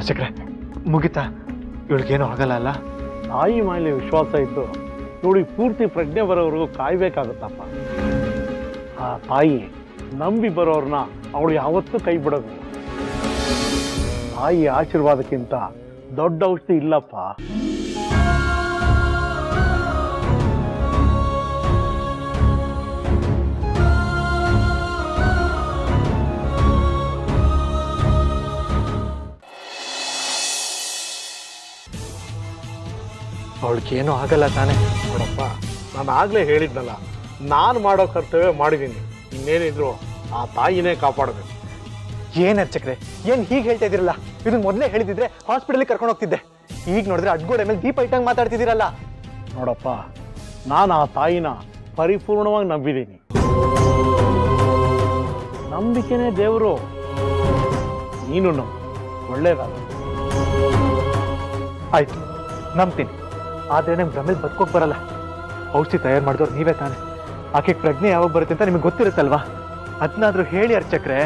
ಅರ್ಚಕ್ರೆ ಮುಗಿತಾ ಇವಳಿಗೇನು ಆಗಲ್ಲ ಅಲ್ಲ ತಾಯಿ ಮೇಲೆ ವಿಶ್ವಾಸ ಇದ್ದು ಇವಳಿಗೆ ಪೂರ್ತಿ ಪ್ರಜ್ಞೆ ಬರೋವರೆಗೂ ಕಾಯ್ಬೇಕಾಗತ್ತಪ್ಪ ಆ ತಾಯಿ ನಂಬಿ ಬರೋರ್ನ ಅವಳು ಯಾವತ್ತೂ ಕೈ ಬಿಡೋದು ತಾಯಿ ಆಶೀರ್ವಾದಕ್ಕಿಂತ ದೊಡ್ಡ ಔಷಧಿ ಇಲ್ಲಪ್ಪ ಅವಳಿಗೇನು ಆಗಲ್ಲ ತಾನೇ ನೋಡಪ್ಪ ನಾನು ಆಗ್ಲೇ ಹೇಳಿದ್ನಲ್ಲ ನಾನು ಮಾಡೋ ಕರ್ತವ್ಯ ಮಾಡಿದ್ದೀನಿ ಇನ್ನೇನಿದ್ರು ಆ ತಾಯಿನೇ ಕಾಪಾಡಬೇಕು ಏನ್ ಅರ್ಚಕ್ರೆ ಏನ್ ಹೀಗೆ ಹೇಳ್ತಾ ಇದೀರಲ್ಲ ಇದನ್ನ ಮೊದಲೇ ಹೇಳಿದಿದ್ರೆ ಹಾಸ್ಪಿಟಲ್ ಕರ್ಕೊಂಡು ಹೋಗ್ತಿದ್ದೆ ಈಗ ನೋಡಿದ್ರೆ ಅಡ್ಗೋಡೆ ಮೇಲೆ ದೀಪ ಇಟ್ಟಂಗೆ ಮಾತಾಡ್ತಿದ್ದೀರಲ್ಲ ನೋಡಪ್ಪ ನಾನು ಆ ತಾಯಿನ ಪರಿಪೂರ್ಣವಾಗಿ ನಂಬಿದ್ದೀನಿ ನಂಬಿಕೆನೇ ದೇವರು ನೀನು ನಂಬು ಒಳ್ಳೇದಾಗ ಆಯ್ತು ನಂಬ್ತೀನಿ ಆದ್ರೆ ನಂಗೆ ಭ್ರಮೇಲ್ ಬದುಕೋಕ್ ಬರಲ್ಲ ಔಷಧಿ ತಯಾರು ಮಾಡಿದವ್ರು ನೀವೇ ತಾನೆ ಆಕೆಗೆ ಪ್ರಜ್ಞೆ ಯಾವಾಗ ಬರುತ್ತೆ ಅಂತ ನಿಮಗೆ ಗೊತ್ತಿರುತ್ತಲ್ವಾ ಅದನ್ನಾದ್ರೂ ಹೇಳಿ ಅರ್ಚಕ್ರೆ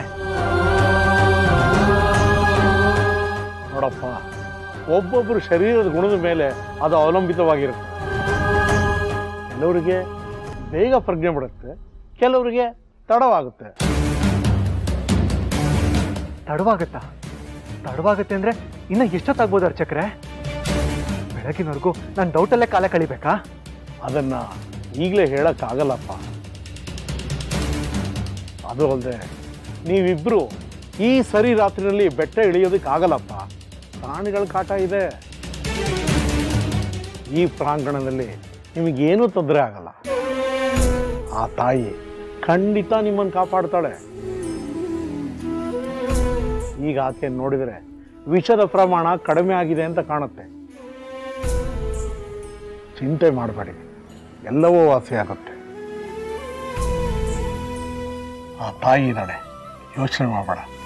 ನೋಡಪ್ಪ ಒಬ್ಬೊಬ್ಬರು ಶರೀರದ ಗುಣದ ಮೇಲೆ ಅದು ಅವಲಂಬಿತವಾಗಿರುತ್ತೆ ಕೆಲವರಿಗೆ ಬೇಗ ಪ್ರಜ್ಞೆ ಬಿಡುತ್ತೆ ಕೆಲವರಿಗೆ ತಡವಾಗುತ್ತೆ ತಡವಾಗತ್ತಾ ತಡವಾಗತ್ತೆ ಅಂದ್ರೆ ಇನ್ನ ಎಷ್ಟೊತ್ತಾಗ್ಬೋದು ಅರ್ಚಕ್ರೆ ಬೆಳಗಿನವರೆಗೂ ನಾನು ಡೌಟಲ್ಲೇ ಕಾಲ ಕಳಿಬೇಕಾ ಅದನ್ನ ಈಗಲೇ ಹೇಳಕ್ಕಾಗಲ್ಲಪ್ಪ ಅದು ಅಲ್ಲದೆ ನೀವಿಬ್ರು ಈ ಸರಿ ರಾತ್ರಿನಲ್ಲಿ ಬೆಟ್ಟ ಇಳಿಯೋದಕ್ಕಾಗಲ್ಲಪ್ಪ ಪ್ರಾಣಿಗಳ ಕಾಟ ಇದೆ ಈ ಪ್ರಾಂಗಣದಲ್ಲಿ ನಿಮಗೇನೂ ತೊಂದರೆ ಆಗಲ್ಲ ಆ ತಾಯಿ ಖಂಡಿತ ನಿಮ್ಮನ್ನು ಕಾಪಾಡ್ತಾಳೆ ಈಗ ಆಕೆ ನೋಡಿದರೆ ವಿಷದ ಪ್ರಮಾಣ ಕಡಿಮೆ ಆಗಿದೆ ಅಂತ ಕಾಣುತ್ತೆ ಚಿಂತೆ ಮಾಡಬೇಡಿ ಎಲ್ಲವೂ ವಾಸಿಯಾಗುತ್ತೆ ಆ ತಾಯಿ ನಡೆ ಯೋಚನೆ ಮಾಡಬೇಡ